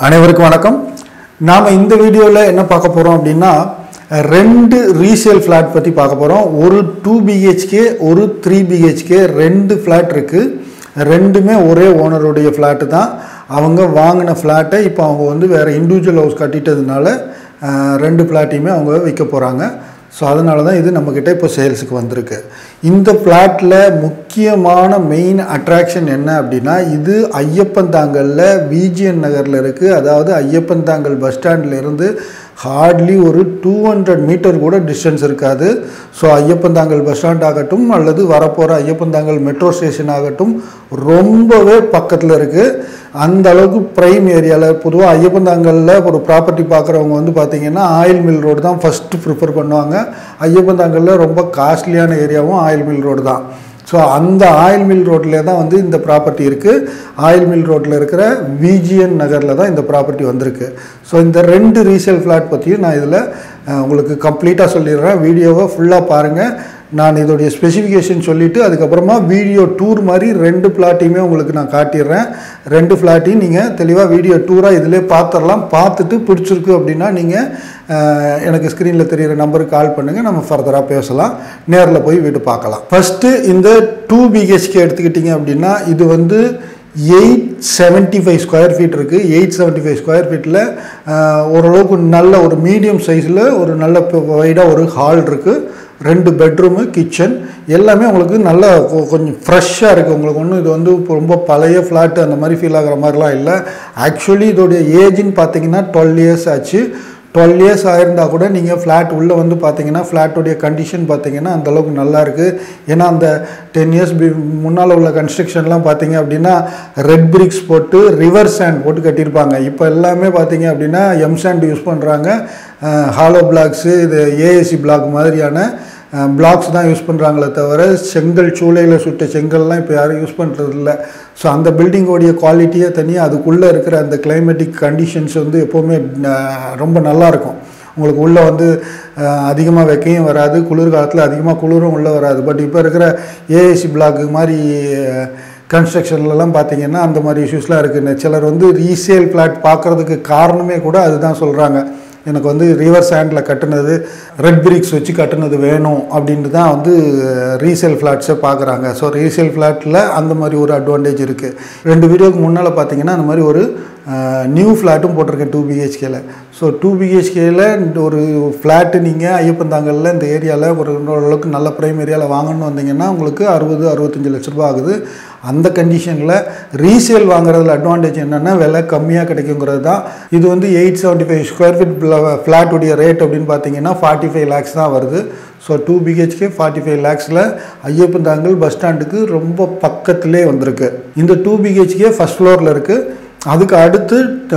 அனைவருக்கும் வணக்கம் நாம் இந்த வீடியோவில் என்ன பார்க்க போகிறோம் அப்படின்னா ரெண்டு ரீசேல் ஃப்ளாட் பற்றி பார்க்க போகிறோம் ஒரு டூ பிஹெச்கே ஒரு த்ரீ பிஹெச்கே ரெண்டு ஃப்ளாட் இருக்குது ரெண்டுமே ஒரே ஓனருடைய ஃப்ளாட்டு தான் அவங்க வாங்கின ஃப்ளாட்டை இப்போ அவங்க வந்து வேறு இண்டிவிஜுவல் ஹவுஸ் கட்டிட்டதுனால அஹ், ரெண்டு ஃப்ளாட்டையுமே அவங்க விற்க போகிறாங்க ஸோ அதனால தான் இது நம்மக்கிட்ட இப்போ சேல்ஸுக்கு வந்திருக்கு இந்த ஃப்ளாட்டில் முக்கியமான மெயின் அட்ராக்ஷன் என்ன அப்படின்னா இது ஐயப்பன்தாங்கல்ல விஜிஎன் நகரில் இருக்குது அதாவது ஐயப்பன்தாங்கல் பஸ் ஸ்டாண்டில் இருந்து ஹார்ட்லி ஒரு டூ ஹண்ட்ரட் மீட்டர் கூட டிஸ்டன்ஸ் இருக்காது ஸோ ஐயப்பன்தாங்கல் பஸ் ஸ்டாண்ட் ஆகட்டும் அல்லது வரப்போகிற ஐயப்பன்தாங்கல் மெட்ரோ ஸ்டேஷன் ஆகட்டும் ரொம்பவே பக்கத்தில் இருக்குது அந்த அளவுக்கு ப்ரைம் ஏரியாவில் பொதுவாக ஐயப்பந்தாங்கலில் ஒரு ப்ராப்பர்ட்டி பார்க்குறவங்க வந்து பார்த்திங்கன்னா ஆயில் மில் ரோடு தான் ஃபஸ்ட்டு ப்ரிஃபர் பண்ணுவாங்க ஐயப்பந்தாங்கலில் ரொம்ப காஸ்ட்லியான ஏரியாவும் ஆயில் மில் ரோடு தான் ஸோ அந்த ஆயில் மில் ரோட்லேயே தான் வந்து இந்த ப்ராப்பர்ட்டி இருக்குது ஆயில் மில் ரோட்டில் இருக்கிற விஜிஎன் நகரில் தான் இந்த ப்ராப்பர்ட்டி வந்திருக்கு ஸோ இந்த ரெண்டு ரீசேல் ஃப்ளாட் பற்றியும் நான் இதில் அஹ், உங்களுக்கு கம்ப்ளீட்டாக சொல்லிடுறேன் வீடியோவை ஃபுல்லாக பாருங்கள் நான் இதோடைய ஸ்பெசிஃபிகேஷன் சொல்லிவிட்டு அதுக்கப்புறமா வீடியோ டூர் மாதிரி ரெண்டு ஃப்ளாட்டையுமே உங்களுக்கு நான் காட்டிடுறேன் ரெண்டு ஃப்ளாட்டையும் நீங்கள் தெளிவாக வீடியோ டூராக இதிலே பார்த்துடலாம் பார்த்துட்டு பிடிச்சிருக்கு அப்படின்னா நீங்கள் எனக்கு ஸ்க்ரீனில் தெரியிற நம்பருக்கு கால் பண்ணுங்கள் நம்ம ஃபர்தராக பேசலாம் நேரில் போய் வீடு பார்க்கலாம் ஃபஸ்ட்டு இந்த டூ பிஹெச்கே எடுத்துக்கிட்டிங்க அப்படின்னா இது வந்து eight seventy five square feet இருக்குது எயிட் செவன்ட்டி ஃபைவ் ஸ்கொயர் ஃபீட்டில் ஓரளவுக்கு நல்ல ஒரு மீடியம் சைஸில் ஒரு நல்ல வைடாக ஒரு ஹால் இருக்குது ரெண்டு பெட்ரூமு கிச்சன் எல்லாமே உங்களுக்கு நல்ல கொ- கொஞ்சம் ஃப்ரெஷ்ஷாக இருக்குது உங்களுக்கு ஒன்றும் இது வந்து இப்போ ரொம்ப பழைய ஃப்ளாட்டு அந்த மாதிரி ஃபீல் ஆகிற மாதிரிலாம் இல்லை ஆக்சுவலி இதோடைய ஏஜ்னு பார்த்தீங்கன்னா டுவெல் இயர்ஸ் ஆச்சு டுவெல் இயர்ஸ் ஆயிருந்தா கூட நீங்கள் ஃப்ளாட் உள்ளே வந்து பார்த்தீங்கன்னா ஃப்ளாட்டுடைய கண்டிஷன் பார்த்தீங்கன்னா அந்த அளவுக்கு நல்லா இருக்குது ஏன்னா அந்த டென் இயர்ஸ் பி முன்னால் உள்ள கன்ஸ்ட்ரக்ஷன்லாம் பார்த்தீங்க அப்படின்னா ரெட் பிரிக்ஸ் போட்டு ரிவர் சாண்ட் போட்டு கட்டியிருப்பாங்க இப்போ எல்லாமே பார்த்தீங்க அப்படின்னா எம் சாண்ட் யூஸ் பண்ணுறாங்க ஹாலோ பிளாக்ஸு இது ஏஏசி பிளாக் மாதிரியான பிளாக்ஸ் தான் யூஸ் பண்ணுறாங்களே தவிர செங்கல் சூளையில் சுட்ட செங்கல்லாம் இப்போ யாரும் யூஸ் பண்ணுறது இல்லை ஸோ அந்த பில்டிங்கோடைய குவாலிட்டியே தனியாக அதுக்குள்ளே இருக்கிற அந்த கிளைமேட்டிக் கண்டிஷன்ஸ் வந்து எப்போவுமே அஹ், ரொம்ப நல்லாயிருக்கும் உங்களுக்கு உள்ளே வந்து அதிகமாக வெக்கையும் வராது குளிர் காலத்தில் அதிகமாக குளிரும் உள்ளே வராது பட் இப்போ இருக்கிற ஏஏசி பிளாக் மாதிரி கன்ஸ்ட்ரக்ஷன்லலாம் பார்த்தீங்கன்னா அந்த மாதிரி இஷ்யூஸ்லாம் இருக்குது சிலர் வந்து ரீசேல் ஃப்ளாட் பார்க்குறதுக்கு காரணமே கூட அதுதான் சொல்கிறாங்க எனக்கு வந்து ரிவர் சாண்டில் கட்டுனது ரெட் பிரிக்ஸ் வச்சு கட்டுனது வேணும் அப்படின்ட்டு தான் வந்து ரீசேல் ஃப்ளாட்ஸை பார்க்குறாங்க ஸோ ரீசேல் ஃப்ளாட்டில் அந்த மாதிரி ஒரு அட்வான்டேஜ் இருக்குது ரெண்டு வீடியோக்கு முன்னால் பார்த்தீங்கன்னா அந்த மாதிரி ஒரு நியூ ஃப்ளாட்டும் போட்டிருக்கேன் டூ பிஹெச்கேல ஸோ டூ பிஹெச்கேல ஒரு ஃப்ளாட்டு நீங்கள் ஐயப்பந்தாங்கல்ல இந்த ஏரியாவில் ஒரு ஓரளவுக்கு நல்ல ப்ரைம் ஏரியாவில் வாங்கணும்னு வந்தீங்கன்னா உங்களுக்கு அறுபது அறுபத்தஞ்சு லட்ச ரூபா ஆகுது அந்த கண்டிஷனில் ரீசேல் வாங்குறதுல அட்வான்டேஜ் என்னென்னா விலை கம்மியாக கிடைக்குங்கிறது தான் இது வந்து eight seventy five square feet ஃப்ளாட்டுடைய ரேட் அப்படின்னு பார்த்தீங்கன்னா ஃபார்ட்டி ஃபைவ் லேக்ஸ் தான் வருது so two BHK forty five லேக்ஸில் ஐயப்பந்தாங்கல் பஸ் ஸ்டாண்டுக்கு ரொம்ப பக்கத்திலே வந்திருக்கு இந்த டூ பிஹெச்கே ஃபஸ்ட் ஃப்ளோரில் இருக்குது அதுக்கு அடுத்து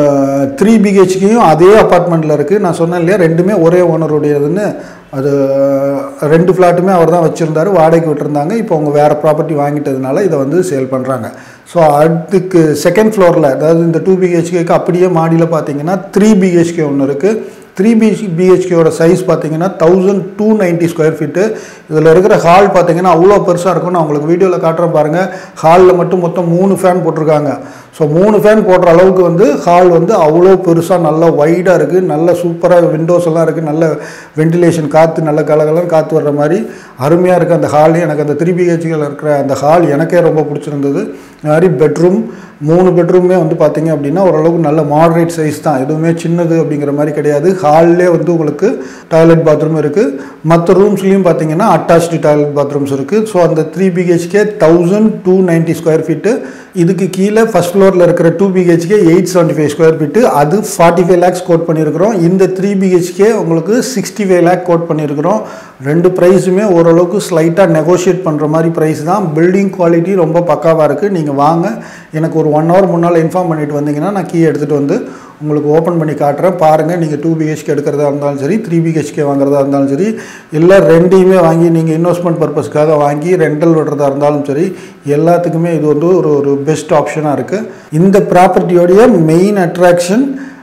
த்ரீ பிஹெச்கேயும் அதே அப்பார்ட்மெண்ட்டில் இருக்குது நான் சொன்னேன் இல்லையா ரெண்டுமே ஒரே ஓனருடையதுன்னு அது ரெண்டு ஃப்ளாட்டுமே அவர் தான் வச்சுருந்தாரு வாடகைக்கு விட்டுருந்தாங்க இப்போ அவங்க வேறு ப்ராப்பர்ட்டி வாங்கிட்டதுனால இதை வந்து சேல் பண்ணுறாங்க ஸோ அதுக்கு செகண்ட் ஃப்ளோரில் அதாவது இந்த டூ பிஹெச்கேக்கு அப்படியே மாடியில் பார்த்தீங்கன்னா த்ரீ பிஹெச்கே ஒன்று இருக்குது த்ரீ பிஹெச் பிஹெச்கேயோட சைஸ் பார்த்தீங்கன்னா thousand two ninety square feet இதில் இருக்கிற ஹால் பார்த்தீங்கன்னா அவ்வளோ பெருசாக இருக்கும் நான் உங்களுக்கு வீடியோவில் காட்டுறேன் பாருங்கள் ஹாலில் மட்டும் மொத்தம் மூணு ஃபேன் போட்டிருக்காங்க ஸோ மூணு ஃபேன் போடுற அளவுக்கு வந்து ஹால் வந்து அவ்வளோ பெருசாக நல்லா வைடாக இருக்குது நல்ல சூப்பராக விண்டோஸ் எல்லாம் இருக்குது நல்ல வென்டிலேஷன் காற்று நல்ல கலகலன்னு காற்று வர்ற மாதிரி அருமையாக இருக்குது அந்த ஹால் எனக்கு அந்த த்ரீ பிஹெச்கில் இருக்கிற அந்த ஹால் எனக்கே ரொம்ப பிடிச்சிருந்தது அது மாதிரி பெட்ரூம் மூணு பெட்ரூமே வந்து பார்த்தீங்க அப்படின்னா ஓரளவுக்கு நல்ல மாடரேட் சைஸ் தான் எதுவுமே சின்னது அப்படிங்கிற மாதிரி கிடையாது ஹால்லே வந்து உங்களுக்கு டாய்லெட் பாத்ரூம் இருக்குது மற்ற ரூம்ஸ்லேயும் பார்த்தீங்கன்னா அட்டாச்டு டாய்லெட் பாத்ரூம்ஸ் இருக்குது ஸோ அந்த three BHK thousand two ninety square feet இதுக்கு கீழே ஃபஸ்ட் ஃப்ளோரில் இருக்கிற two BHK eight seventy five square feet அது ஃபார்ட்டி ஃபைவ் லேக்ஸ் கோட் பண்ணியிருக்கிறோம் இந்த த்ரீ பிஹெச்கே உங்களுக்கு சிக்ஸ்டி ஃபைவ் லேக் கோட் பண்ணியிருக்கிறோம் ரெண்டு ப்ரைஸுமே ஓரளவுக்கு ஸ்லைட்டாக நெகோஷியேட் பண்ணுற மாதிரி ப்ரைஸ் தான் பில்டிங் குவாலிட்டி ரொம்ப பக்காவாக இருக்குது நீங்கள் வாங்க எனக்கு ஒரு ஒன் ஹவர் முன்னால் இன்ஃபார்ம் பண்ணிட்டு வந்தீங்கன்னா நான் கீ எடுத்துகிட்டு வந்து உங்களுக்கு ஓப்பன் பண்ணி காட்டுறேன் பாருங்கள் நீங்கள் டூ பிஹெச்கே எடுக்கிறதா இருந்தாலும் சரி த்ரீ பிஹெச்கே வாங்குறதா இருந்தாலும் சரி இல்லை ரெண்டையுமே வாங்கி நீங்கள் இன்வெஸ்ட்மெண்ட் பர்பஸ்க்காக வாங்கி ரெண்டல் விடுறதா இருந்தாலும் சரி எல்லாத்துக்குமே இது வந்து ஒரு ஒரு பெஸ்ட் ஆப்ஷனாக இருக்குது இந்த ப்ராப்பர்ட்டியோடைய மெயின் அட்ராக்ஷன்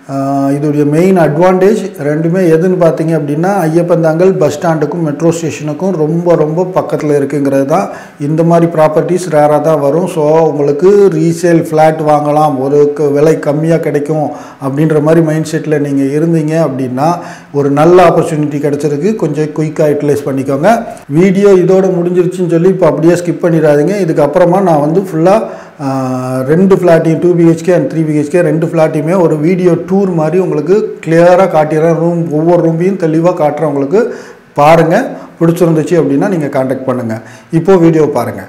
ஆஹ் இதோடைய மெயின் அட்வான்டேஜ் ரெண்டுமே எதுன்னு பார்த்தீங்க அப்படின்னா ஐயப்பந்தாங்கல் பஸ் ஸ்டாண்டுக்கும் மெட்ரோ ஸ்டேஷனுக்கும் ரொம்ப ரொம்ப பக்கத்தில் இருக்குங்கிறது தான் இந்த மாதிரி ப்ராப்பர்ட்டிஸ் ரேராக தான் வரும் ஸோ உங்களுக்கு ரீசேல் ஃப்ளாட் வாங்கலாம் ஒரு க- விலை கம்மியாக கிடைக்கும் அப்படின்ற மாதிரி மைண்ட் செட்டில் நீங்கள் இருந்தீங்க அப்படின்னா ஒரு நல்ல ஆப்பர்ச்சுனிட்டி கிடச்சிருக்கு கொஞ்சம் குயிக்காக யூட்டிலைஸ் பண்ணிக்கோங்க வீடியோ இதோட முடிஞ்சிருச்சுன்னு சொல்லி இப்போ அப்படியே ஸ்கிப் பண்ணிடாதீங்க இதுக்கப்புறமா நான் வந்து ஃபுல்லாக ரெண்டு ஃப்ளாட்டையும் two BHK and three BHK ரெண்டு ஃப்ளாட்டையுமே ஒரு வீடியோ டூர் மாதிரி உங்களுக்கு கிளியராக காட்டிடுறேன் ரூம் ஒவ்வொரு ரூமையும் தெளிவாக காட்டுறேன் உங்களுக்கு பாருங்கள் பிடிச்சிருந்துச்சு அப்படின்னா நீங்கள் காண்டாக்ட் பண்ணுங்கள் இப்போது வீடியோ பாருங்கள்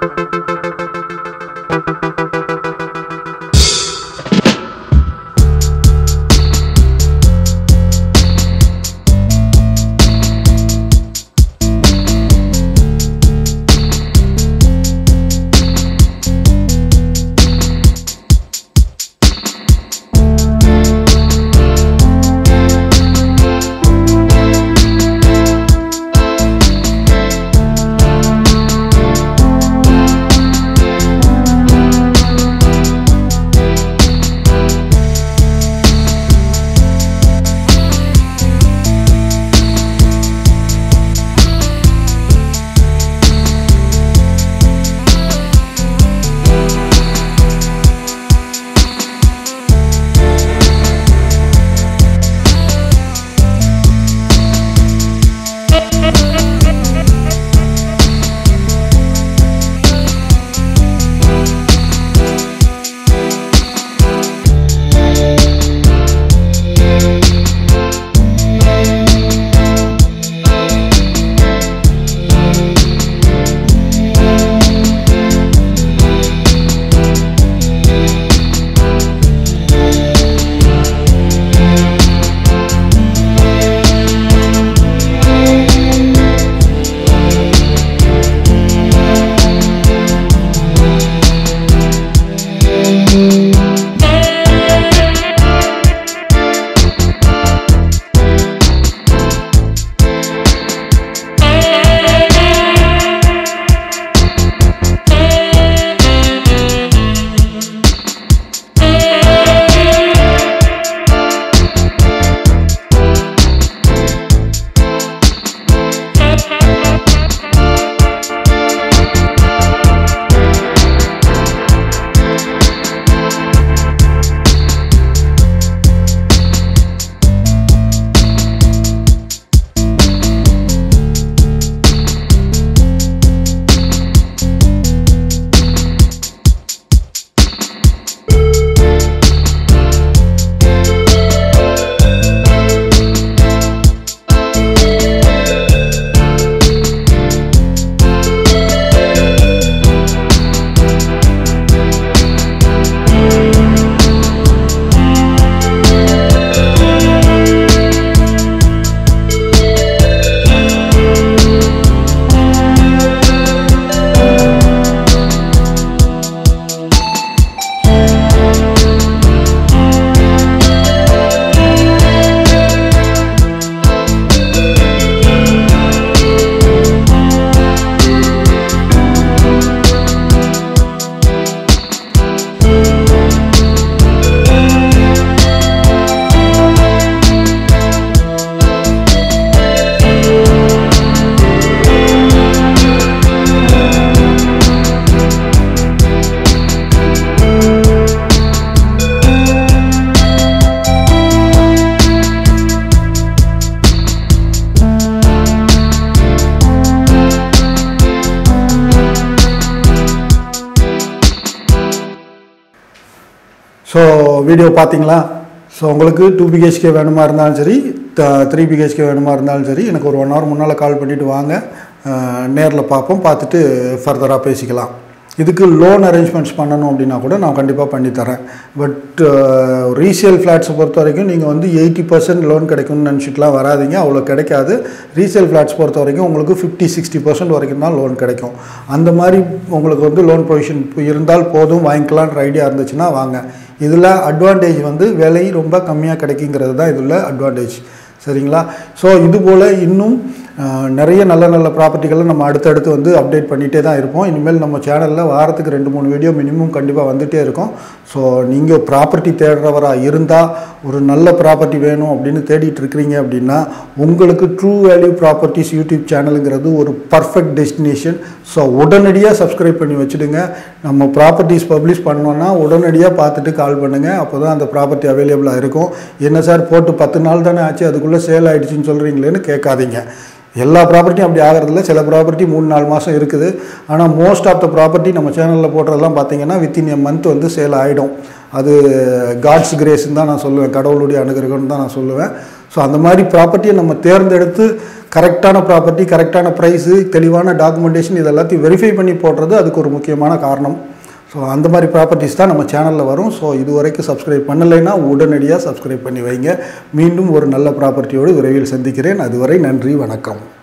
ஸோ வீடியோ பார்த்தீங்களா ஸோ உங்களுக்கு டூ பிஹெச்கே வேணுமா இருந்தாலும் சரி த்ரீ பிஹெச்கே வேணுமா இருந்தாலும் சரி எனக்கு ஒரு ஒன் ஹவர் முன்னால் கால் பண்ணிவிட்டு வாங்க நேரில் பார்ப்போம் பார்த்துட்டு ஃபர்தராக பேசிக்கலாம் இதுக்கு லோன் அரேஞ்ச்மெண்ட்ஸ் பண்ணணும் அப்படின்னா கூட நான் கண்டிப்பாக பண்ணித்தரேன் பட் ரீசேல் ஃப்ளாட்ஸை பொறுத்த வரைக்கும் நீங்கள் வந்து எயிட்டி பர்சன்ட் லோன் கிடைக்கும்னு நினச்சிட்டுலாம் வராதீங்க அவ்வளோ கிடைக்காது ரீசேல் ஃப்ளாட்ஸ் பொறுத்த வரைக்கும் உங்களுக்கு ஃபிஃப்டி சிக்ஸ்டி பர்சன்ட் வரைக்கும் தான் லோன் கிடைக்கும் அந்த மாதிரி உங்களுக்கு வந்து லோன் ப்ரொவிஷன் இருந்தால் போதும் வாங்கிக்கலான்ற ஐடியா இருந்துச்சுன்னா வாங்க இதில் அட்வான்டேஜ் வந்து விலை ரொம்ப கம்மியாக கிடைக்குங்கிறது தான் இதில் அட்வான்டேஜ் சரிங்களா ஸோ இது போல் இன்னும் அஹ், நிறைய நல்ல நல்ல ப்ராப்பர்ட்டிகளை நம்ம அடுத்தடுத்து வந்து அப்டேட் பண்ணிகிட்டே தான் இருப்போம் இனிமேல் நம்ம சேனலில் வாரத்துக்கு ரெண்டு மூணு வீடியோ மினிமம் கண்டிப்பாக வந்துகிட்டே இருக்கும் ஸோ நீங்கள் ப்ராப்பர்ட்டி தேடுறவராக இருந்தால் ஒரு நல்ல ப்ராப்பர்ட்டி வேணும் அப்படின்னு தேடிட்டு இருக்கிறீங்க அப்படின்னா உங்களுக்கு ட்ரூ வேல்யூ ப்ராப்பர்ட்டிஸ் யூடியூப் சேனலுங்கிறது ஒரு பர்ஃபெக்ட் டெஸ்டினேஷன் ஸோ உடனடியாக சப்ஸ்கிரைப் பண்ணி வச்சுடுங்க நம்ம ப்ராப்பர்ட்டிஸ் பப்ளிஷ் பண்ணோன்னா உடனடியாக பார்த்துட்டு கால் பண்ணுங்கள் அப்போ தான் அந்த ப்ராப்பர்ட்டி அவைலபிளாக இருக்கும் என்ன சார் போட்டு பத்து நாள் தானே ஆச்சு அதுக்குள்ளே சேல் ஆயிடுச்சுன்னு சொல்கிறீங்களேன்னு கேட்காதீங்க எல்லா ப்ராப்பர்ட்டியும் அப்படி ஆகிறதில்ல சில ப்ராப்பர்ட்டி மூணு நாலு மாதம் இருக்குது ஆனால் மோஸ்ட் ஆஃப் த ப்ராப்பர்ட்டி நம்ம சேனலில் போடுறதெல்லாம் பார்த்தீங்கன்னா வித்தின் எ மந்த் வந்து சேல் ஆகிடும் அது காட்ஸ் கிரேஸ்ன்னு தான் நான் சொல்லுவேன் கடவுளுடைய அனுகிரகம்னு தான் நான் சொல்லுவேன் ஸோ அந்த மாதிரி ப்ராப்பர்ட்டியை நம்ம தேர்ந்தெடுத்து கரெக்டான ப்ராப்பர்ட்டி கரெக்டான ப்ரைஸு தெளிவான டாக்குமெண்டேஷன் இது எல்லாத்தையும் வெரிஃபை பண்ணி போடுறது அதுக்கு ஒரு முக்கியமான காரணம் ஸோ அந்த மாதிரி ப்ராப்பர்ட்டிஸ் தான் நம்ம சேனலில் வரும் ஸோ இது வரைக்கும் சப்ஸ்கிரைப் பண்ணலைன்னா உடனடியாக சப்ஸ்கிரைப் பண்ணி வைங்க மீண்டும் ஒரு நல்ல ப்ராப்பர்ட்டியோடு விரைவில் சந்திக்கிறேன் அதுவரை நன்றி வணக்கம்